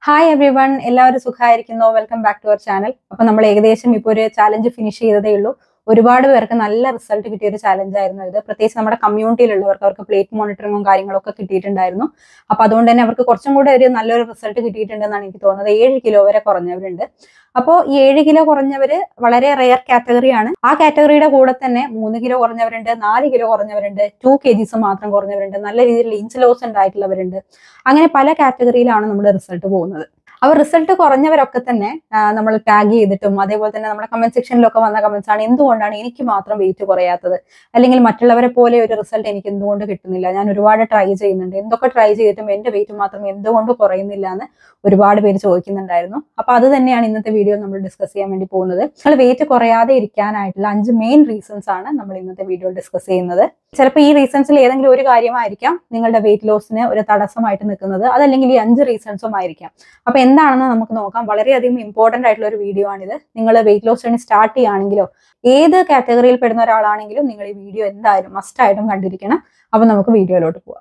hi every everyone എല്ലാവരും സുഖമായിരിക്കുന്നു welcome back to our channel അപ്പൊ നമ്മൾ ഏകദേശം ഇപ്പോൾ ഒരു ചാലഞ്ച് ഫിനിഷ് ചെയ്തതേ ഉള്ളൂ ഒരുപാട് പേർക്ക് നല്ല റിസൾട്ട് കിട്ടിയ ഒരു ചാലഞ്ച് ആയിരുന്നു ഇത് പ്രത്യേകിച്ച് നമ്മുടെ കമ്മ്യൂണിറ്റിയിലുള്ളവർക്ക് അവർക്ക് പ്ലേറ്റ് മോണിറ്ററിങ്ങും കാര്യങ്ങളൊക്കെ കിട്ടിയിട്ടുണ്ടായിരുന്നു അപ്പൊ അതുകൊണ്ട് തന്നെ അവർക്ക് കുറച്ചും കൂടെ ഒരു നല്ലൊരു റിസൾട്ട് കിട്ടിയിട്ടുണ്ടെന്നാണ് എനിക്ക് തോന്നുന്നത് ഏഴ് കിലോ വരെ കുറഞ്ഞവരുണ്ട് അപ്പോൾ ഈ ഏഴ് കിലോ കുറഞ്ഞവര് വളരെ റെയർ കാറ്റഗറിയാണ് ആ കാറ്റഗറിയുടെ കൂടെ തന്നെ മൂന്ന് കിലോ കുറഞ്ഞവരുണ്ട് നാല് കിലോ കുറഞ്ഞവരുണ്ട് ടു കെ ജിസ് മാത്രം കുറഞ്ഞവരുണ്ട് നല്ല രീതിയിൽ ഇഞ്ച് ലോസ് ഉണ്ടായിട്ടുള്ളവരുണ്ട് അങ്ങനെ പല കാറ്റഗറിയിലാണ് നമ്മുടെ റിസൾട്ട് പോകുന്നത് അവർ റിസൾട്ട് കുറഞ്ഞവരൊക്കെ തന്നെ നമ്മൾ ടാഗ് ചെയ്തിട്ടും അതേപോലെ തന്നെ നമ്മുടെ കമന്റ് സെക്ഷനിലൊക്കെ വന്ന കമന്റ്സ് ആണ് എന്തുകൊണ്ടാണ് എനിക്ക് മാത്രം വെയിറ്റ് കുറയാത്തത് അല്ലെങ്കിൽ മറ്റുള്ളവരെ പോലെ ഒരു റിസൾട്ട് എനിക്ക് എന്തുകൊണ്ട് കിട്ടുന്നില്ല ഞാൻ ഒരുപാട് ട്രൈ ചെയ്യുന്നുണ്ട് എന്തൊക്കെ ട്രൈ ചെയ്തിട്ടും എന്റെ വെയിറ്റ് മാത്രം എന്തുകൊണ്ട് കുറയുന്നില്ല എന്ന് ഒരുപാട് പേര് ചോദിക്കുന്നുണ്ടായിരുന്നു അപ്പൊ അത് തന്നെയാണ് ഇന്നത്തെ വീഡിയോ നമ്മൾ ഡിസ്കസ് ചെയ്യാൻ വേണ്ടി പോകുന്നത് നിങ്ങൾ വെയിറ്റ് കുറയാതെ ഇരിക്കാനായിട്ടുള്ള അഞ്ച് മെയിൻ റീസൺസ് ആണ് നമ്മൾ ഇന്നത്തെ വീഡിയോ ഡിസ്കസ് ചെയ്യുന്നത് ചിലപ്പോൾ ഈ റീസൺസിൽ ഏതെങ്കിലും ഒരു കാര്യമായിരിക്കാം നിങ്ങളുടെ വെയിറ്റ് ലോസിന് ഒരു തടസ്സമായിട്ട് നിൽക്കുന്നത് അതല്ലെങ്കിൽ ഈ അഞ്ച് റീസൺസും ആയിരിക്കാം അപ്പൊ എന്താണെന്ന് നമുക്ക് നോക്കാം വളരെയധികം ഇമ്പോർട്ടന്റ് ആയിട്ടുള്ള ഒരു വീഡിയോ ആണിത് നിങ്ങൾ വെയിറ്റ് ലോസ് ജേണി സ്റ്റാർട്ട് ചെയ്യുകയാണെങ്കിലോ ഏത് കാറ്റഗറിയിൽ പെടുന്ന ഒരാളാണെങ്കിലും നിങ്ങൾ ഈ വീഡിയോ എന്തായാലും മസ്റ്റ് ആയിട്ടും കണ്ടിരിക്കണം അപ്പൊ നമുക്ക് വീഡിയോയിലോട്ട് പോവാം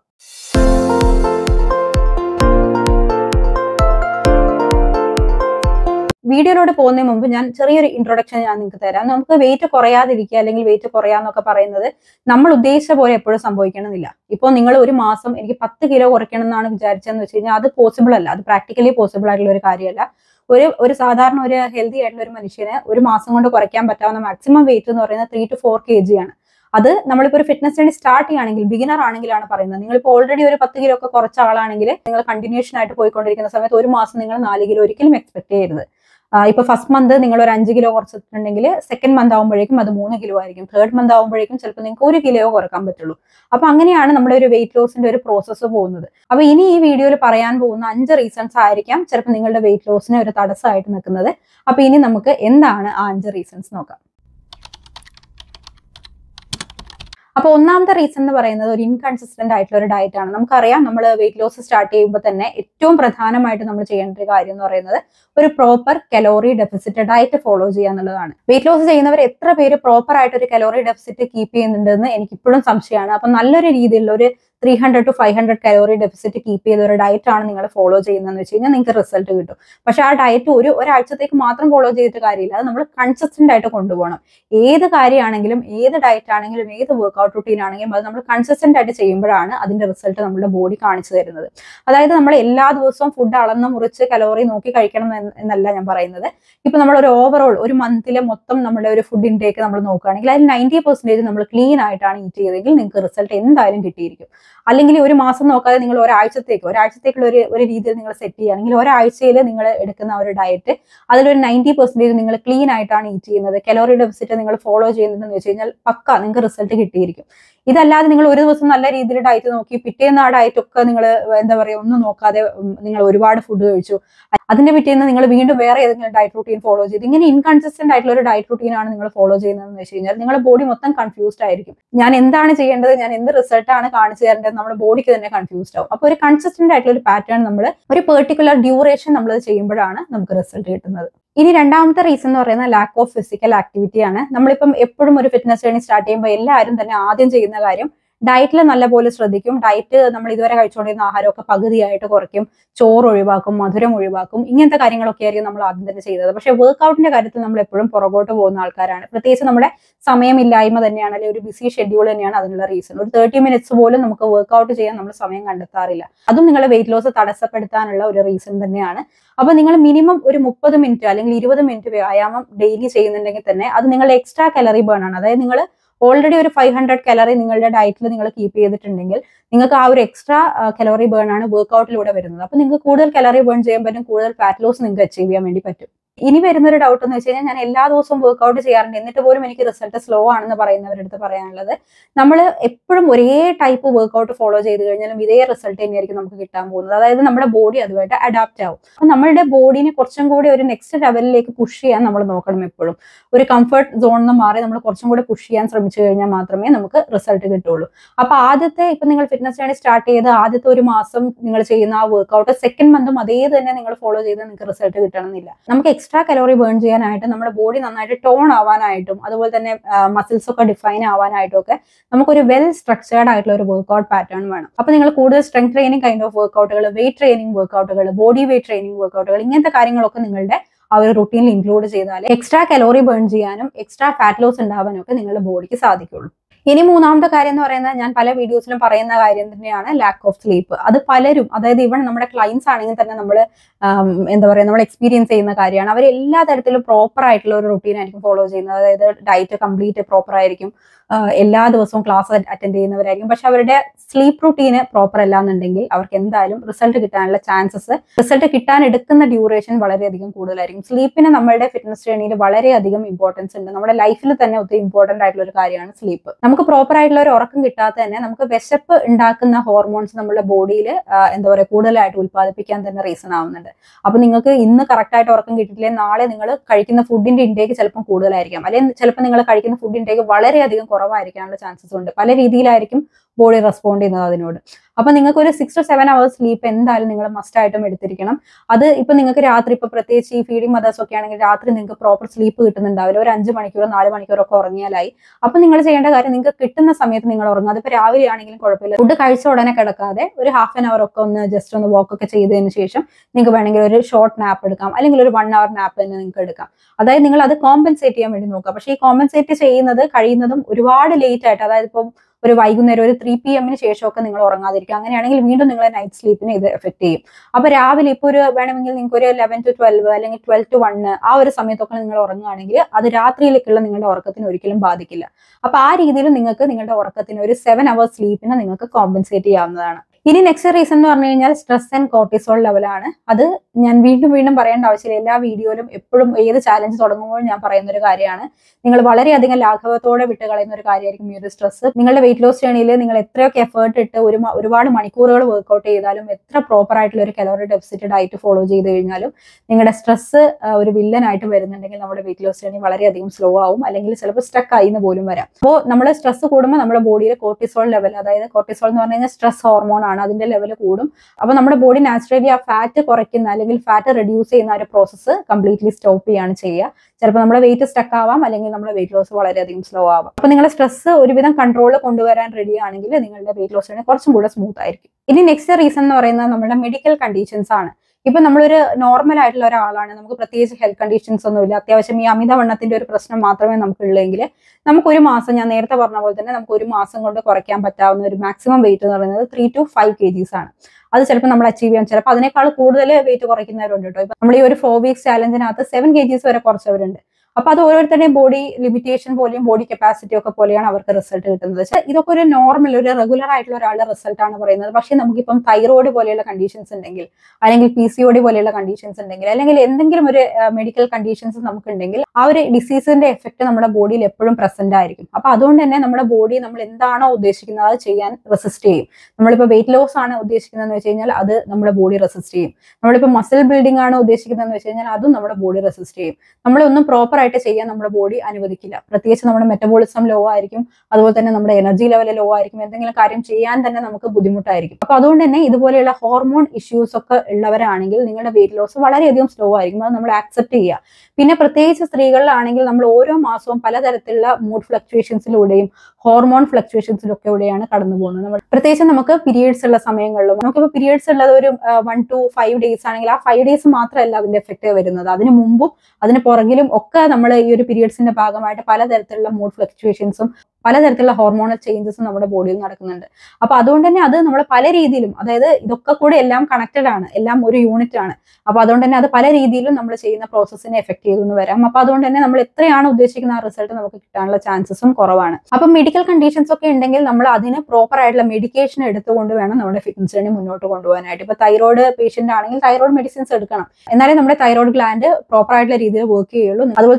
വീഡിയോയിലോട്ട് പോകുന്നതിന് മുമ്പ് ഞാൻ ചെറിയൊരു ഇൻട്രൊഡക്ഷൻ ഞാൻ നിങ്ങൾക്ക് തരാം നമുക്ക് വെയിറ്റ് കുറയാതിരിക്കുക അല്ലെങ്കിൽ വെയിറ്റ് കുറയാന്നൊക്കെ പറയുന്നത് നമ്മൾ ഉദ്ദേശിച്ച പോലെ എപ്പോഴും സംഭവിക്കണമെന്നില്ല ഇപ്പോൾ നിങ്ങൾ ഒരു മാസം എനിക്ക് പത്ത് കിലോ കുറയ്ക്കണം എന്നാണ് വിചാരിച്ചതെന്ന് വെച്ച് കഴിഞ്ഞാൽ അത് പോസിബിൾ അല്ല അത് പ്രാക്ടിക്കലി പോസിബിൾ ആയിട്ടുള്ള ഒരു കാര്യമല്ല ഒരു ഒരു സാധാരണ ഒരു ഹെൽത്തി ആയിട്ടുള്ള ഒരു മനുഷ്യന് ഒരു മാസം കൊണ്ട് കുറയ്ക്കാൻ പറ്റാവുന്ന മാക്സിമം വെയിറ്റ് എന്ന് പറയുന്നത് three to four K G ആണ് അത് നമ്മളിപ്പോൾ ഒരു ഫിറ്റ്നസ് ജേണി സ്റ്റാർട്ട് ചെയ്യുകയാണെങ്കിൽ ബിഗിനർ ആണെങ്കിലാണ് പറയുന്നത് നിങ്ങളിപ്പോൾ ഓൾറെഡി ഒരു പത്ത് കിലോ ഒക്കെ കുറച്ച ആളാണെങ്കിൽ നിങ്ങൾ കണ്ടിന്യൂഷൻ ആയിട്ട് പോയിക്കൊണ്ടിരിക്കുന്ന സമയത്ത് ഒരു മാസം നിങ്ങൾ നാല് കിലോ ഒരിക്കലും എക്സ്പെക്ട് ചെയ്യരുത് ഇപ്പൊ ഫസ്റ്റ് മന്ത് നിങ്ങൾ ഒരു അഞ്ച് കിലോ കുറച്ചിട്ടുണ്ടെങ്കിൽ സെക്കൻഡ് മന്ത് ആകുമ്പോഴേക്കും അത് മൂന്ന് കിലോ ആയിരിക്കും തേർഡ് മന്ത് ആകുമ്പോഴേക്കും ചിലപ്പോൾ നിങ്ങൾക്ക് ഒരു കിലോ കുറക്കാൻ പറ്റുള്ളൂ അപ്പൊ അങ്ങനെയാണ് നമ്മുടെ ഒരു വെയിറ്റ് ലോസിന്റെ ഒരു പ്രോസസ്സ് പോകുന്നത് അപ്പൊ ഇനി ഈ വീഡിയോയിൽ പറയാൻ പോകുന്ന അഞ്ച് റീസൺസ് ആയിരിക്കാം ചിലപ്പോൾ നിങ്ങളുടെ വെയിറ്റ് ലോസിന് ഒരു തടസ്സമായിട്ട് നിൽക്കുന്നത് അപ്പൊ ഇനി നമുക്ക് എന്താണ് ആ അഞ്ച് റീസൺസ് നോക്കാം അപ്പൊ ഒന്നാമത്തെ റീസൺ എന്ന് പറയുന്നത് ഒരു ഇൻകൺസിസ്റ്റന്റ് ആയിട്ടുള്ള ഒരു ഡയറ്റ് ആണ് നമുക്കറിയാം നമ്മൾ വെയിറ്റ് ലോസ് സ്റ്റാർട്ട് ചെയ്യുമ്പോൾ തന്നെ ഏറ്റവും പ്രധാനമായിട്ട് നമ്മൾ ചെയ്യേണ്ട ഒരു കാര്യം എന്ന് പറയുന്നത് ഒരു proper calorie deficit diet follow ചെയ്യുക എന്നുള്ളതാണ് വെയിറ്റ് ലോസ് ചെയ്യുന്നവർ എത്ര പേര് പ്രോപ്പർ ആയിട്ട് ഒരു കലോറി ഡെഫിസിറ്റ് കീപ്പ് ചെയ്യുന്നുണ്ടെന്ന് എനിക്ക് ഇപ്പോഴും സംശയമാണ് അപ്പൊ നല്ലൊരു രീതിയിലുള്ള ഒരു three hundred to five hundred calorie deficit keep ചെയ്ത ഒരു ഡയറ്റ് ആണ് നിങ്ങൾ ഫോളോ ചെയ്യുന്നതെന്ന് വെച്ച് കഴിഞ്ഞാൽ നിങ്ങൾക്ക് റിസൾട്ട് കിട്ടും പക്ഷെ ആ ഡയറ്റ് ഒരു ഒരാഴ്ചത്തേക്ക് മാത്രം ഫോളോ ചെയ്തിട്ട് കാര്യമില്ല അത് നമ്മൾ കൺസിസ്റ്റന്റ് ആയിട്ട് കൊണ്ടുപോകണം ഏത് കാര്യമാണെങ്കിലും ഏത് ഡയറ്റ് ആണെങ്കിലും ഏത് വർക്ക്ഔട്ട് റുട്ടീൻ ആണെങ്കിലും അത് നമ്മൾ കൺസിസ്റ്റന്റ് ആയിട്ട് ചെയ്യുമ്പോഴാണ് അതിന്റെ റിസൾട്ട് നമ്മുടെ ബോഡി കാണിച്ചു തരുന്നത് അതായത് നമ്മൾ എല്ലാ ദിവസവും ഫുഡ് അളന്ന് മുറിച്ച് കലോറി നോക്കി കഴിക്കണം എന്നല്ല ഞാൻ പറയുന്നത് ഇപ്പൊ നമ്മൾ ഒരു ഓവറോൾ ഒരു മന്തിലെ മൊത്തം നമ്മുടെ ഒരു ഫുഡ് ഇൻടേക്ക് നമ്മൾ നോക്കുകയാണെങ്കിൽ അതിൽ നയൻറ്റി പെർസെന്റേജ് നമ്മൾ ക്ലീൻ ആയിട്ടാണ് ഈറ്റ് ചെയ്തതെങ്കിൽ നിങ്ങൾക്ക് റിസൾട്ട് എന്തായാലും കിട്ടിയിരിക്കും അല്ലെങ്കിൽ ഒരു മാസം നോക്കാതെ നിങ്ങൾ ഒരാഴ്ചത്തേക്ക് ഒരാഴ്ചത്തേക്കുള്ള ഒരു ഒരു രീതിയിൽ നിങ്ങൾ സെറ്റ് ചെയ്യുകയാണെങ്കിൽ ഒരാഴ്ചയിൽ നിങ്ങൾ എടുക്കുന്ന ഒരു ഡയറ്റ് അതിലൊരു നയൻറ്റി പെർസെന്റേജ് നിങ്ങൾ ക്ലീൻ ആയിട്ടാണ് ഈറ്റ് ചെയ്യുന്നത് കലോറി ഡെഫിസിറ്റ് നിങ്ങൾ ഫോളോ ചെയ്യുന്നതെന്ന് വെച്ച് കഴിഞ്ഞാൽ പക്ക നിങ്ങൾക്ക് റിസൾട്ട് കിട്ടിയിരിക്കും ഇതല്ലാതെ നിങ്ങൾ ഒരു ദിവസം നല്ല രീതിയിൽ ഡയറ്റ് നോക്കി പിറ്റേന്ന് ആ ഡയറ്റ് ഒക്കെ നിങ്ങൾ എന്താ പറയുക ഒന്നും നോക്കാതെ നിങ്ങൾ ഒരുപാട് ഫുഡ് കഴിച്ചു അതിന്റെ പിറ്റേന്ന് നിങ്ങൾ വീണ്ടും വേറെ ഏതെങ്കിലും ഡയറ്റ് റൂട്ടീൻ ഫോളോ ചെയ്ത് ഇങ്ങനെ ഇൻകൺസിസ്റ്റന്റ് ആയിട്ടുള്ള ഒരു ഡയറ്റ് റൂട്ടീൻ ആണ് നിങ്ങൾ ഫോളോ ചെയ്യുന്നതെന്ന് വെച്ച് കഴിഞ്ഞാൽ നിങ്ങളുടെ ബോഡി മൊത്തം കൺഫ്യൂസ്ഡ് ആയിരിക്കും ഞാൻ എന്താണ് ചെയ്യേണ്ടത് ഞാൻ എന്ത് റിസൾട്ട് ആണ് കാണിച്ചു തരേണ്ടത് നമ്മുടെ ബോഡിക്ക് തന്നെ കൺഫ്യൂസ്ഡ് ആവും അപ്പോൾ ഒരു കൺസിസ്റ്റന്റ് ആയിട്ടുള്ള ഒരു പാറ്റേൺ നമ്മൾ ഒരു പെർട്ടിക്കുലർ ഡ്യൂറേഷൻ നമ്മൾ ചെയ്യുമ്പോഴാണ് നമുക്ക് റിസൾട്ട് കിട്ടുന്നത് ഇനി രണ്ടാമത്തെ റീസൺ എന്ന് പറയുന്നത് ലാക്ക് ഓഫ് ഫിസിക്കൽ ആക്ടിവിറ്റി ആണ് നമ്മളിപ്പം എപ്പോഴും ഒരു ഫിറ്റ്നസ് ജേണി സ്റ്റാർട്ട് ചെയ്യുമ്പോൾ എല്ലാവരും തന്നെ ആദ്യം ചെയ്യുന്ന കാര്യം ഡയറ്റിൽ നല്ലപോലെ ശ്രദ്ധിക്കും ഡയറ്റ് നമ്മൾ ഇതുവരെ കഴിച്ചുകൊണ്ടിരുന്ന ആഹാരമൊക്കെ പകുതിയായിട്ട് കുറയ്ക്കും ചോറ് ഒഴിവാക്കും മധുരം ഒഴിവാക്കും ഇങ്ങനത്തെ കാര്യങ്ങളൊക്കെ ആയിരിക്കും നമ്മൾ ആദ്യം തന്നെ ചെയ്തത് പക്ഷേ വർക്ക്ഔട്ടിന്റെ കാര്യത്തിൽ നമ്മൾ എപ്പോഴും പുറകോട്ട് പോകുന്ന ആൾക്കാരാണ് പ്രത്യേകിച്ച് നമ്മുടെ സമയമില്ലായ്മ തന്നെയാണ് അല്ലെങ്കിൽ ഒരു ബിസി ഷെഡ്യൂൾ തന്നെയാണ് അതിനുള്ള റീസൺ ഒരു തേർട്ടി മിനിറ്റ്സ് പോലും നമുക്ക് വർക്ക്ഔട്ട് ചെയ്യാൻ നമ്മൾ സമയം കണ്ടെത്താറില്ല അതും നിങ്ങളുടെ വെയിറ്റ് ലോസ് തടസ്സപ്പെടുത്താനുള്ള ഒരു റീസൺ തന്നെയാണ് അപ്പൊ നിങ്ങൾ മിനിമം ഒരു മുപ്പത് മിനിറ്റ് അല്ലെങ്കിൽ ഇരുപത് മിനിറ്റ് വ്യായാമം ഡെയിലി ചെയ്യുന്നുണ്ടെങ്കിൽ തന്നെ അത് നിങ്ങളുടെ എക്സ്ട്രാ കലറി ബേൺ ആണ് അതായത് നിങ്ങൾ ഓൾറെഡി ഒരു ഫൈവ് ഹൺഡ്രഡ് കലറി നിങ്ങളുടെ ഡയറ്റിൽ നിങ്ങൾ കീപ്പ് ചെയ്തിട്ടുണ്ടെങ്കിൽ നിങ്ങൾക്ക് ആ ഒരു എക്സ്ട്രാ കലോറി ബേൺ ആണ് വർക്ക്ഔട്ടിലൂടെ വരുന്നത് അപ്പൊ നിങ്ങൾക്ക് കൂടുതൽ കലോറി ബേൺ ചെയ്യാൻ പറ്റും കൂടുതൽ ഫാറ്റ് ലോസ് നിങ്ങൾക്ക് അച്ചീവ് ചെയ്യാൻ വേണ്ടി പറ്റും ഇനി വരുന്നൊരു ഡൗട്ട് എന്ന് വെച്ച് കഴിഞ്ഞാൽ ഞാൻ എല്ലാ ദിവസവും വർക്ക്ഔട്ട് ചെയ്യാറുണ്ട് എന്നിട്ട് പോലും എനിക്ക് റിസൾട്ട് സ്ലോ ആണെന്ന് പറയുന്നവരുടെ അടുത്ത് പറയാനുള്ളത് നമ്മൾ എപ്പോഴും ഒരേ ടൈപ്പ് വർക്ക്ഔട്ട് ഫോളോ ചെയ്ത് കഴിഞ്ഞാലും ഇതേ റിസൾട്ട് തന്നെയായിരിക്കും നമുക്ക് കിട്ടാൻ പോകുന്നത് അതായത് നമ്മുടെ ബോഡി അതുമായിട്ട് അഡാപ്റ്റ് ആവും അപ്പൊ നമ്മളുടെ ബോഡീനെ കുറച്ചും കൂടി ഒരു നെക്സ്റ്റ് ലെവലിലേക്ക് പുഷ് ചെയ്യാൻ നമ്മൾ നോക്കണം എപ്പോഴും ഒരു കംഫർട്ട് സോണിൽ നിന്ന് മാറി നമ്മൾ കുറച്ചും കൂടി പുഷ് ചെയ്യാൻ ശ്രമിച്ചു കഴിഞ്ഞാൽ മാത്രമേ നമുക്ക് റിസൾട്ട് കിട്ടുള്ളൂ അപ്പൊ ആദ്യത്തെ ഇപ്പൊ നിങ്ങൾ ഫിറ്റ്നസ് ജേണി സ്റ്റാർട്ട് ചെയ്ത് ആദ്യത്തെ ഒരു മാസം നിങ്ങൾ ചെയ്യുന്ന ആ വർക്ക്ഔട്ട് സെക്കൻഡ് മന്തും അതേ തന്നെ നിങ്ങൾ ഫോളോ ചെയ്ത് നിങ്ങൾക്ക് റിസൾട്ട് കിട്ടണമെന്നില്ല നമുക്ക് എക്സ്ട്രാ കലോറി ബേൺ ചെയ്യാനായിട്ട് നമ്മുടെ ബോഡി നന്നായിട്ട് ടോൺ ആവാനായിട്ടും അതുപോലെ തന്നെ മസിൽസ് ഒക്കെ ഡിഫൈൻ ആവാനായിട്ടും ഒക്കെ നമുക്കൊരു വെൽ സ്ട്രക്ചേർഡ് ആയിട്ടുള്ള ഒരു വർക്ക്ഔട്ട് പാറ്റേൺ വേണം അപ്പൊ നിങ്ങൾ കൂടുതൽ സ്ട്രെങ്ത് ട്രെയിനിങ് കൈൻഡ് ഓഫ് വർക്ക്ഔട്ടുകൾ വെയിറ്റ് ട്രെയിനിങ് വർക്ക്ഔട്ടുകൾ ബോഡി വെയിറ്റ് ട്രെയിനിങ് വർക്ക്ഔട്ടുകൾ ഇങ്ങനത്തെ കാര്യങ്ങളൊക്കെ നിങ്ങളുടെ ആ ഒരു റുട്ടീനിൽ ഇൻക്ലൂഡ് ചെയ്താൽ എക്സ്ട്രാ കലോറി ബേൺ ചെയ്യാനും എക്സ്ട്രാ ഫാറ്റ് ലോസ് ഉണ്ടാവാനും ഒക്കെ നിങ്ങളുടെ ബോഡിക്ക് സാധിക്കുള്ളൂ ഇനി മൂന്നാമത്തെ കാര്യം എന്ന് പറയുന്നത് ഞാൻ പല വീഡിയോസിലും പറയുന്ന കാര്യം തന്നെയാണ് ലാക്ക് ഓഫ് സ്ലീപ്പ് അത് പലരും അതായത് ഇവൺ നമ്മുടെ ക്ലയൻസ് ആണെങ്കിൽ തന്നെ നമ്മൾ എന്താ പറയുക നമ്മൾ എക്സ്പീരിയൻസ് ചെയ്യുന്ന കാര്യമാണ് അവർ എല്ലാ തരത്തിലും പ്രോപ്പർ ആയിട്ടുള്ള ഒരു റുട്ടീൻ ആയിരിക്കും ഫോളോ ചെയ്യുന്നത് അതായത് ഡയറ്റ് കംപ്ലീറ്റ് പ്രോപ്പർ ആയിരിക്കും ആഹ് എല്ലാ ദിവസവും ക്ലാസ് അറ്റൻഡ് ചെയ്യുന്നവരായിരിക്കും പക്ഷെ അവരുടെ സ്ലീപ്പ് റുട്ടീന് പ്രോപ്പർ അല്ല എന്നുണ്ടെങ്കിൽ അവർക്ക് എന്തായാലും റിസൾട്ട് കിട്ടാനുള്ള ചാൻസസ് റിസൾട്ട് കിട്ടാൻ എടുക്കുന്ന ഡ്യൂറേഷൻ വളരെയധികം കൂടുതലായിരിക്കും സ്ലീപ്പിന് നമ്മളുടെ ഫിറ്റ്നസ് ശ്രേണിയിൽ വളരെയധികം ഇമ്പോർട്ടൻസ് ഉണ്ട് നമ്മുടെ ലൈഫിൽ തന്നെ ഒത്തിരി ഇമ്പോർട്ടന്റ് ആയിട്ടുള്ള ഒരു കാര്യമാണ് സ്ലീപ്പ് നമുക്ക് പ്രോപ്പർ ആയിട്ടുള്ള ഒരു ഉറക്കം കിട്ടാതെ തന്നെ നമുക്ക് വിശപ്പ് ഉണ്ടാക്കുന്ന ഹോർമോൺസ് നമ്മുടെ ബോഡിയിൽ എന്താ പറയുക കൂടുതലായിട്ട് ഉത്പാദിപ്പിക്കാൻ തന്നെ റീസൺ ആവുന്നുണ്ട് അപ്പൊ നിങ്ങൾക്ക് ഇന്ന് കറക്റ്റ് ആയിട്ട് ഉറക്കം കിട്ടിയിട്ടില്ലേ നാളെ നിങ്ങൾ കഴിക്കുന്ന ഫുഡിന്റെ ഇൻടേക്ക് ചിലപ്പം കൂടുതലായിരിക്കാം അല്ലെങ്കിൽ ചിലപ്പോൾ നിങ്ങൾ കഴിക്കുന്ന ഫുഡ് ഇൻടേക്ക് വളരെയധികം കുറവായിരിക്കാനുള്ള ചാൻസസ് ഉണ്ട് പല രീതിയിലായിരിക്കും ബോഡി റെസ്പോണ്ട് ചെയ്യുന്നത് അതിനോട് അപ്പൊ നിങ്ങൾക്ക് ഒരു six to seven hours sleep എന്തായാലും നിങ്ങൾ മസ്റ്റ് ആയിട്ടും എടുത്തിരിക്കണം അത് ഇപ്പൊ നിങ്ങൾക്ക് രാത്രി ഇപ്പൊ പ്രത്യേകിച്ച് ഈ ഫീഡിംഗ് മദേഴ്സ് ഒക്കെ ആണെങ്കിൽ രാത്രി നിങ്ങൾക്ക് പ്രോപ്പർ സ്ലീപ്പ് കിട്ടുന്നുണ്ടാവില്ല ഒരു അഞ്ച് മണിക്കൂർ നാല് മണിക്കൂർ ഒക്കെ ഉറങ്ങിയാലായി അപ്പൊ നിങ്ങൾ ചെയ്യേണ്ട കാര്യം നിങ്ങൾക്ക് കിട്ടുന്ന സമയത്ത് നിങ്ങൾ ഉറങ്ങുക അതിപ്പോ രാവിലെ ആണെങ്കിലും കുഴപ്പമില്ല ഫുഡ് കഴിച്ച ഉടനെ കിടക്കാതെ ഒരു ഹാഫ് ആൻ അവർ ഒക്കെ ഒന്ന് ജസ്റ്റ് ഒന്ന് വാക്ക് ഒക്കെ ചെയ്തതിന് ശേഷം നിങ്ങൾക്ക് വേണമെങ്കിൽ ഒരു ഷോർട്ട് നാപ്പ് എടുക്കാം അല്ലെങ്കിൽ ഒരു വൺ അവർ നാപ്പ് തന്നെ നിങ്ങൾക്ക് എടുക്കാം അതായത് നിങ്ങൾ അത് കോമ്പൻസേറ്റ് ചെയ്യാൻ വേണ്ടി നോക്കുക പക്ഷേ ഈ കോമ്പൻസേറ്റ് ചെയ്യുന്നത് കഴിയുന്നതും ഒരുപാട് ലേറ്റ് ആയിട്ട് അതായത് ഇപ്പം ഒരു വൈകുന്നേരം ഒരു ത്രീ പി എമ്മിന് ശേഷമൊക്കെ നിങ്ങൾ ഉറങ്ങാതിരിക്കുക അങ്ങനെയാണെങ്കിൽ വീണ്ടും നിങ്ങളെ നൈറ്റ് സ്ലീപ്പിനെ ഇത് എഫക്ട് ചെയ്യും അപ്പൊ രാവിലെ ഇപ്പോൾ ഒരു വേണമെങ്കിൽ നിങ്ങൾക്ക് ഒരു ലെവൻ ടു ട്വൽവ് അല്ലെങ്കിൽ ട്വൽവ് ടു വണ്ണ് ആ ഒരു സമയത്തൊക്കെ നിങ്ങൾ ഉറങ്ങുകയാണെങ്കിൽ അത് രാത്രിയിലേക്കുള്ള നിങ്ങളുടെ ഉറക്കത്തിന് ഒരിക്കലും ബാധിക്കില്ല അപ്പൊ ആ രീതിയിൽ നിങ്ങൾക്ക് നിങ്ങളുടെ ഉറക്കത്തിന് ഒരു സെവൻ അവേഴ്സ് സ്ലീപ്പിനെ നിങ്ങൾക്ക് കോമ്പൻസേറ്റ് ചെയ്യാവുന്നതാണ് ഇനി നെക്സ്റ്റ് റീസൺ എന്ന് പറഞ്ഞു കഴിഞ്ഞാൽ സ്ട്രെസ് ആൻഡ് കോർട്ടിസോൾ ലെവലാണ് അത് ഞാൻ വീണ്ടും വീണ്ടും പറയേണ്ട ആവശ്യമില്ല എല്ലാ വീഡിയോയിലും എപ്പോഴും ഏത് ചാലഞ്ച് തുടങ്ങുമ്പോഴും ഞാൻ പറയുന്ന ഒരു കാര്യമാണ് നിങ്ങൾ വളരെയധികം ലാഘവത്തോടെ വിട്ട് കളയുന്ന ഒരു കാര്യമായിരിക്കും ഈ ഒരു സ്ട്രെസ് നിങ്ങളുടെ വെയിറ്റ് ലോസ് ജേണിയിൽ നിങ്ങൾ എത്രയൊക്കെ എഫേർട്ട് ഇട്ട് ഒരു മ- ഒരുപാട് മണിക്കൂറുകൾ വർക്ക്ഔട്ട് ചെയ്താലും എത്ര പ്രോപ്പർ ആയിട്ടുള്ള ഒരു കലോറി ഡെഫിസിറ്റ് ഡയറ്റ് ഫോളോ ചെയ്ത് കഴിഞ്ഞാലും നിങ്ങളുടെ സ്ട്രെസ് ഒരു വില്ലനായിട്ട് വരുന്നുണ്ടെങ്കിൽ നമ്മുടെ വെയിറ്റ് ലോസ് ജേണി വളരെയധികം സ്ലോ ആവും അല്ലെങ്കിൽ ചിലപ്പോൾ സ്റ്റക്ക് ആയി എന്ന് പോലും വരാം അപ്പോൾ നമ്മൾ സ്ട്രെസ് കൂടുമ്പോൾ നമ്മുടെ ബോഡിയിൽ കോർട്ടിസോൾ ലെവൽ അതായത് കോർട്ടിസോൾ എന്ന് പറഞ്ഞു കഴിഞ്ഞാൽ സ്ട്രെസ് ഹോർമോൺ ആണ് അതിന്റെ ലെവൽ കൂടും അപ്പോൾ നമ്മുടെ ബോഡി നാച്ചുറലി ആ ഫാറ്റ് കുറയ്ക്കുന്ന അല്ലെങ്കിൽ ഫാറ്റ് റെഡ്യൂസ് ചെയ്യുന്ന ആ ഒരു പ്രോസസ്സ് കംപ്ലീറ്റ്ലി സ്റ്റോപ്പ് ചെയ്യാണ് ചെയ്യുക ചിലപ്പോൾ നമ്മുടെ വെയിറ്റ് സ്റ്റക്ക് ആവാം അല്ലെങ്കിൽ നമ്മുടെ വെയിറ്റ് ലോസ് വളരെയധികം സ്ലോ ആവാം അപ്പോൾ നിങ്ങളുടെ സ്ട്രെസ് ഒരുവിധം കൺട്രോളിൽ കൊണ്ടുവരാൻ റെഡി ആണെങ്കിൽ നിങ്ങളുടെ വെയിറ്റ് ലോസ് കുറച്ചും കൂടെ സ്മൂത്ത് ആയിരിക്കും ഇനി നെക്സ്റ്റ് റീസൺ എന്ന് പറയുന്നത് നമ്മുടെ മെഡിക്കൽ കണ്ടീഷൻസ് ആണ് ഇപ്പൊ നമ്മളൊരു നോർമൽ ആയിട്ടുള്ള ഒരാളാണ് നമുക്ക് പ്രത്യേകിച്ച് ഹെൽത്ത് കണ്ടീഷൻസ് ഒന്നുമില്ല അത്യാവശ്യം ഈ അമിതവണ്ണത്തിന്റെ ഒരു പ്രശ്നം മാത്രമേ നമുക്കുള്ളെങ്കിൽ നമുക്ക് ഒരു മാസം ഞാൻ നേരത്തെ പറഞ്ഞ പോലെ തന്നെ നമുക്ക് ഒരു മാസം കൊണ്ട് കുറയ്ക്കാൻ പറ്റാവുന്ന ഒരു മാക്സിമം വെയിറ്റ് എന്ന് പറയുന്നത് three to five K Gs ആണ് അത് ചിലപ്പോൾ നമ്മൾ അച്ചീവ് ചെയ്യാൻ ചിലപ്പോൾ അതിനേക്കാൾ കൂടുതൽ വെയിറ്റ് കുറയ്ക്കുന്നവരുണ്ട് കേട്ടോ ഇപ്പൊ നമ്മൾ ഈ ഒരു ഫോർ വീക്സ് ചാലഞ്ചിനകത്ത് സെവൻ കെ ജീസ് വരെ കുറച്ചവരുണ്ട് അപ്പൊ അത് ഓരോരുത്തരുടെയും ബോഡി ലിമിറ്റേഷൻ പോലെയും ബോഡി കപ്പാസിറ്റി ഒക്കെ പോലെയാണ് അവർക്ക് റിസൾട്ട് കിട്ടുന്നത് പക്ഷേ ഇതൊക്കെ ഒരു നോർമൽ ഒരു റെഗുലർ ആയിട്ടുള്ള ഒരാളുടെ റിസൾട്ട് ആണ് പറയുന്നത് പക്ഷേ നമുക്കിപ്പം തൈറോയിഡ് പോലെയുള്ള കണ്ടീഷൻസ് ഉണ്ടെങ്കിൽ അല്ലെങ്കിൽ പി സി ഒ ഡി പോലെയുള്ള കണ്ടീഷൻസ് ഉണ്ടെങ്കിൽ അല്ലെങ്കിൽ എന്തെങ്കിലും ഒരു മെഡിക്കൽ കണ്ടീഷൻസ് നമുക്കുണ്ടെങ്കിൽ ആ ഒരു ഡിസീസിന്റെ എഫക്ട് നമ്മുടെ ബോഡിയിൽ എപ്പോഴും പ്രസന്റ് ആയിരിക്കും അപ്പൊ അതുകൊണ്ട് തന്നെ നമ്മുടെ ബോഡി നമ്മൾ എന്താണോ ഉദ്ദേശിക്കുന്നത് അത് ചെയ്യാൻ റെസിസ്റ്റ് ചെയ്യും നമ്മളിപ്പോൾ വെയിറ്റ് ലോസ് ആണ് ഉദ്ദേശിക്കുന്നതെന്ന് വെച്ച് കഴിഞ്ഞാൽ അത് നമ്മുടെ ബോഡി റെസിസ്റ്റ് ചെയ്യും നമ്മളിപ്പോൾ മസിൽ ബിൽഡിംഗ് ആണ് ഉദ്ദേശിക്കുന്നതെന്ന് വെച്ച് കഴിഞ്ഞാൽ അതും നമ്മുടെ ബോഡി റെസിസ്റ്റ് ചെയ്യും നമ്മളൊന്നും പ്രോപ്പർ ആയിട്ട് ചെയ്യാൻ നമ്മുടെ ബോഡി അനുവദിക്കില്ല പ്രത്യേകിച്ച് നമ്മുടെ മെറ്റബോളിസം ലോ ആയിരിക്കും അതുപോലെ തന്നെ നമ്മുടെ എനർജി ലെവൽ ലോ ആയിരിക്കും എന്തെങ്കിലും കാര്യം ചെയ്യാൻ തന്നെ നമുക്ക് ബുദ്ധിമുട്ടായിരിക്കും അപ്പൊ അതുകൊണ്ട് തന്നെ ഇതുപോലെയുള്ള ഹോർമോൺ ഇഷ്യൂസ് ഒക്കെ ഉള്ളവരാണെങ്കിൽ നിങ്ങളുടെ വെയിറ്റ് ലോസ് വളരെയധികം സ്ലോ ആയിരിക്കും അത് നമ്മൾ ആക്സെപ്റ്റ് ചെയ്യുക പിന്നെ പ്രത്യേകിച്ച് സ്ത്രീകളിലാണെങ്കിൽ നമ്മൾ ഓരോ മാസവും പലതരത്തിലുള്ള മൂഡ് ഫ്ലക്ച്വേഷൻസിലൂടെയും ഹോർമോൺ ഫ്ലക്ച്വേഷൻസിലൊക്കെയാണ് കടന്നു പോകുന്നത് നമ്മൾ പ്രത്യേകിച്ച് നമുക്ക് പീരിയഡ്സ് ഉള്ള സമയങ്ങളിലും നമുക്കിപ്പോൾ പീരിയഡ്സ് ഉള്ളത് ഒരു വൺ ടു ഫൈവ് ഡേയ്സ് ആണെങ്കിൽ ആ ഫൈവ് ഡേയ്സ് മാത്രമല്ല അതിന്റെ എഫക്റ്റ് വരുന്നത് അതിന് മുമ്പും അതിന് പുറകിലും ഒക്കെ നമ്മൾ ഈ ഒരു പീരിയഡ്സിന്റെ ഭാഗമായിട്ട് പലതരത്തിലുള്ള മൂഡ് ഫ്ലക്ച്വേഷൻസും പലതരത്തിലുള്ള ഹോർമോണൽ ചേഞ്ചസും നമ്മുടെ ബോഡിയിൽ നടക്കുന്നുണ്ട് അപ്പൊ അതുകൊണ്ട് തന്നെ അത് നമ്മൾ പല രീതിയിലും അതായത് ഇതൊക്കെ കൂടെ എല്ലാം കണക്റ്റഡ് ആണ് എല്ലാം ഒരു യൂണിറ്റ് ആണ് അപ്പൊ അതുകൊണ്ട് തന്നെ അത് പല രീതിയിലും നമ്മൾ ചെയ്യുന്ന പ്രോസസ്സിനെ എഫക്ട് ചെയ്തു എന്ന് വരാം അപ്പൊ അതുകൊണ്ട് തന്നെ നമ്മൾ എത്രയാണ് ഉദ്ദേശിക്കുന്ന ആ റിസൾട്ട് നമുക്ക് കിട്ടാനുള്ള ചാൻസസും കുറവാണ് അപ്പൊ മെഡിക്കൽ കണ്ടീഷൻസ് ഒക്കെ ഉണ്ടെങ്കിൽ നമ്മൾ അതിന് പ്രോപ്പർ ആയിട്ടുള്ള മെഡിക്കേഷൻ എടുത്തുകൊണ്ട് വേണം നമ്മുടെ ഫിറ്റ്നസ് ജേണി മുന്നോട്ട് കൊണ്ടുപോകാനായിട്ട് ഇപ്പൊ തൈറോയ്ഡ് പേഷ്യന്റ് ആണെങ്കിൽ തൈറോയ്ഡ് മെഡിസിൻസ് എടുക്കണം എന്നാലേ നമ്മുടെ തൈറോയ്ഡ് ഗ്ലാൻഡ് പ്രോപ്പർ ആയിട്ടുള്ള രീതിയിൽ വർക്ക് ചെയ്യുള്ളൂ അതുപോലെ തന്നെ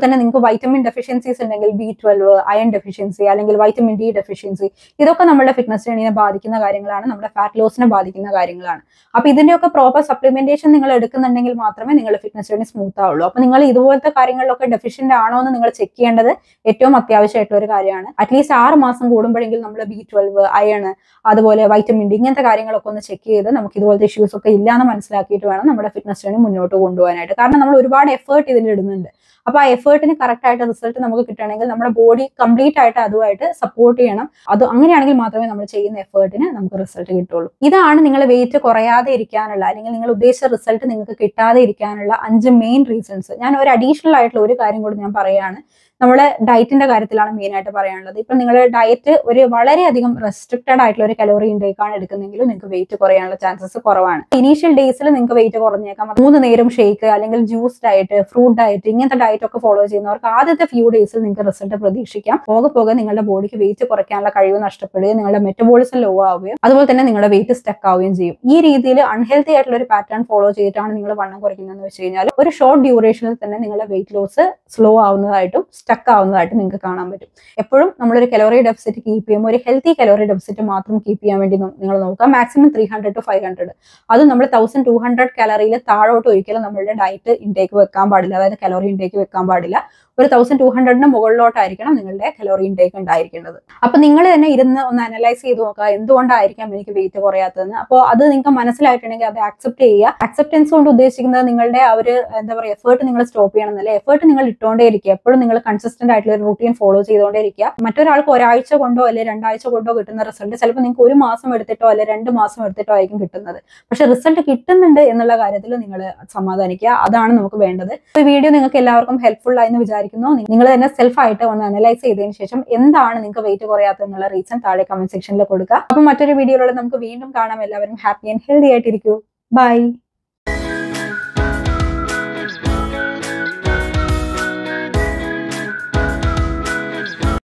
തന്നെ നിങ്ങൾക്ക് വൈറ്റമിൻ ഡെഫിഷ്യൻസീസ് ഉണ്ടെങ്കിൽ ബി ട്വൽവ് അയൺ ഡെഫിഷ്യൻസി അല്ലെങ്കിൽ വൈറ്റമിൻ ഡി ഡെഫിഷ്യൻസി ഇതൊക്കെ നമ്മുടെ ഫിറ്റ്നസ് ജേണിനെ ബാധിക്കുന്ന കാര്യങ്ങളാണ് നമ്മുടെ ഫാറ്റ് ലോസിനെ ബാധിക്കുന്ന കാര്യങ്ങളാണ് അപ്പൊ ഇതിന്റെയൊക്കെ പ്രോപ്പർ സപ്ലിമെന്റേഷൻ നിങ്ങൾ എടുക്കുന്നുണ്ടെങ്കിൽ മാത്രമേ നിങ്ങളുടെ ഫിറ്റ്നസ് ജേണി സ്മൂത്ത് ആവുള്ളൂ അപ്പൊ നിങ്ങൾ ഇതുപോലത്തെ കാര്യങ്ങളിലൊക്കെ ഡെഫിഷ്യന്റ് ആണോ എന്ന് നിങ്ങൾ ചെക്ക് ചെയ്യേണ്ടത് ഏറ്റവും അത്യാവശ്യമായിട്ടുള്ള ഒരു കാര്യമാണ് അറ്റ്ലീസ്റ്റ് ആറ് മാസം കൂടുമ്പോഴെങ്കിലും നമ്മൾ ബി ട്വൽവ് അയൺ അതുപോലെ വൈറ്റമിൻ ഡി ഇങ്ങനത്തെ കാര്യങ്ങളൊക്കെ ഒന്ന് ചെക്ക് ചെയ്ത് നമുക്ക് ഇതുപോലത്തെ ഇഷ്യൂസ് ഒക്കെ ഇല്ലാന്ന് മനസ്സിലാക്കിയിട്ട് വേണം നമ്മുടെ ഫിറ്റ്നസ് ജേണി മുന്നോട്ട് കൊണ്ടുപോകാനായിട്ട് കാരണം നമ്മൾ ഒരുപാട് എഫേർട്ട് ഇതിൽ ഇടുന്നുണ്ട് അപ്പൊ ആ എഫേർട്ടിന് കറക്റ്റ് ആയിട്ട് റിസൾട്ട് നമുക്ക് കിട്ടണമെങ്കിൽ നമ്മുടെ ബോഡി കംപ്ലീറ്റ് ആയിട്ട് അതുമായിട്ട് സപ്പോർട്ട് ചെയ്യണം അത് അങ്ങനെയാണെങ്കിൽ മാത്രമേ നമ്മൾ ചെയ്യുന്ന എഫേർട്ടിന് നമുക്ക് റിസൾട്ട് കിട്ടുള്ളൂ ഇതാണ് നിങ്ങൾ വെയിറ്റ് കുറയാതെ ഇരിക്കാനുള്ള അല്ലെങ്കിൽ നിങ്ങൾ ഉദ്ദേശിച്ച റിസൾട്ട് നിങ്ങൾക്ക് കിട്ടാതെ ഇരിക്കാനുള്ള അഞ്ച് മെയിൻ റീസൺസ് ഞാൻ ഒരു അഡീഷണൽ ആയിട്ടുള്ള ഒരു കാര്യം കൂടി ഞാൻ പറയുകയാണ് നമ്മുടെ ഡയറ്റിന്റെ കാര്യത്തിലാണ് മെയിൻ ആയിട്ട് പറയാനുള്ളത് ഇപ്പൊ നിങ്ങൾ ഡയറ്റ് ഒരു വളരെയധികം റെസ്ട്രിക്റ്റഡ് ആയിട്ടുള്ള ഒരു കലോറി ഇൻടേക്ക് ആണ് എടുക്കുന്നെങ്കിൽ നിങ്ങൾക്ക് വെയിറ്റ് കുറയാനുള്ള ചാൻസസ് കുറവാണ് ഇനീഷ്യൽ ഡേയ്സിൽ നിങ്ങൾക്ക് വെയിറ്റ് കുറഞ്ഞേക്കാം മൂന്ന് നേരം ഷേക്ക് അല്ലെങ്കിൽ ജ്യൂസ് ഡയറ്റ് ഫ്രൂട്ട് ഡയറ്റ് ഇങ്ങനത്തെ ഡയറ്റ് ഒക്കെ ഫോളോ ചെയ്യുന്നവർക്ക് ആദ്യത്തെ ഫ്യൂ ഡേയ്സിൽ നിങ്ങൾക്ക് റിസൾട്ട് പ്രതീക്ഷിക്കാം പോകെ പോകെ നിങ്ങളുടെ ബോഡിക്ക് വെയിറ്റ് കുറയ്ക്കാനുള്ള കഴിവ് നഷ്ടപ്പെടുകയും നിങ്ങളുടെ മെറ്റബോളിസം ലോ ആവുകയും അതുപോലെ തന്നെ നിങ്ങളുടെ വെയിറ്റ് സ്റ്റക്ക് ആവുകയും ചെയ്യും ഈ രീതിയിൽ അൺഹെൽത്തി ആയിട്ടുള്ള ഒരു പാറ്റേൺ ഫോളോ ചെയ്തിട്ടാണ് നിങ്ങൾ വണ്ണം കുറയ്ക്കുന്നതെന്ന് വെച്ച് കഴിഞ്ഞാൽ ഒരു ഷോർട്ട് ഡ്യൂറേഷനിൽ തന്നെ നിങ്ങളുടെ വെയിറ്റ് ലോസ് സ്ലോ ആവുന്നതായിട്ടും സ്റ്റക്ക് ആവുന്നതായിട്ടും നിങ്ങൾക്ക് കാണാൻ പറ്റും എപ്പോഴും നമ്മളൊരു കലോറി ഡെഫിസിറ്റ് കീപ്പ് ചെയ്യുമ്പോൾ ഒരു ഹെൽത്തി കലോറി ഡെഫിസിറ്റ് മാത്രം കീപ്പ് ചെയ്യാൻ വേണ്ടി നിങ്ങൾ നോക്കുക maximum three hundred to five hundred അത് നമ്മൾ തൗസൻഡ് ടു ഹൺഡ്രഡ് കലോറിയിൽ താഴോട്ട് ഒരിക്കലും നമ്മളുടെ ഡയറ്റ് ഇൻടേക്ക് വെക്കാൻ പാടില്ല അതായത് കലോറി ഇൻടേക്ക് വെക്കാൻ പാടില്ല ഒരു തൗസൻഡ് ടു ഹൺഡ്രഡിന് മുകളിലോട്ടായിരിക്കണം നിങ്ങളുടെ കലോറി ഇൻടേക്ക് ഉണ്ടായിരിക്കേണ്ടത് അപ്പൊ നിങ്ങൾ തന്നെ ഇരുന്ന് ഒന്ന് അനലൈസ് ചെയ്ത് നോക്കുക എന്തുകൊണ്ടായിരിക്കാം എനിക്ക് വെയിറ്റ് കുറയാത്തതെന്ന് അപ്പോൾ അത് നിങ്ങൾക്ക് മനസ്സിലായിട്ടുണ്ടെങ്കിൽ അത് ആക്സെപ്റ്റ് ചെയ്യുക അക്സെപ്റ്റൻസ് കൊണ്ട് ഉദ്ദേശിക്കുന്നത് നിങ്ങളുടെ ആ ഒരു എന്താ പറയുക എഫേർട്ട് നിങ്ങൾ സ്റ്റോപ്പ് ചെയ്യണം എന്നല്ല എഫേർട്ട് നിങ്ങൾ ഇട്ടുകൊണ്ടേ ഇരിക്കുക എപ്പോഴും നിങ്ങൾ കൺസിസ്റ്റന്റ് ആയിട്ടുള്ള ഒരു റൂട്ടീൻ ഫോളോ ചെയ്തുകൊണ്ടേ ഇരിക്കുക മറ്റൊരാൾക്ക് ഒരാഴ്ച കൊണ്ടോ അല്ലെങ്കിൽ രണ്ടാഴ്ച കൊണ്ടോ കിട്ടുന്ന റിസൾട്ട് ചിലപ്പോൾ നിങ്ങൾക്ക് ഒരു മാസം എടുത്തിട്ടോ അല്ലെങ്കിൽ രണ്ട് മാസം എടുത്തിട്ടോ ആയിരിക്കും കിട്ടുന്നത് പക്ഷെ റിസൾട്ട് കിട്ടുന്നുണ്ട് എന്നുള്ള കാര്യത്തിൽ നിങ്ങൾ സമാധാനിക്കുക അതാണ് നമുക്ക് വേണ്ടത് ഈ വീഡിയോ നിങ്ങൾക്ക് എല്ലാവർക്കും ഹെൽപ്ഫുൾ ആയി എന്ന് വിചാരിക്കുന്നു നിങ്ങൾ തന്നെ സെൽഫ് ആയിട്ട് ഒന്ന് അനലൈസ് ചെയ്തതിന് ശേഷം എന്താണ് നിങ്ങൾക്ക് വെയിറ്റ് കുറയാത്തത് എന്നുള്ള റീസൺ താഴെ കമന്റ് സെക്ഷനിൽ കൊടുക്കുക അപ്പം മറ്റൊരു വീഡിയോയിലൂടെ നമുക്ക് വീണ്ടും കാണാം എല്ലാവരും ഹാപ്പി ആൻഡ് ഹെൽത്തി ആയിട്ടിരിക്കൂ ബൈ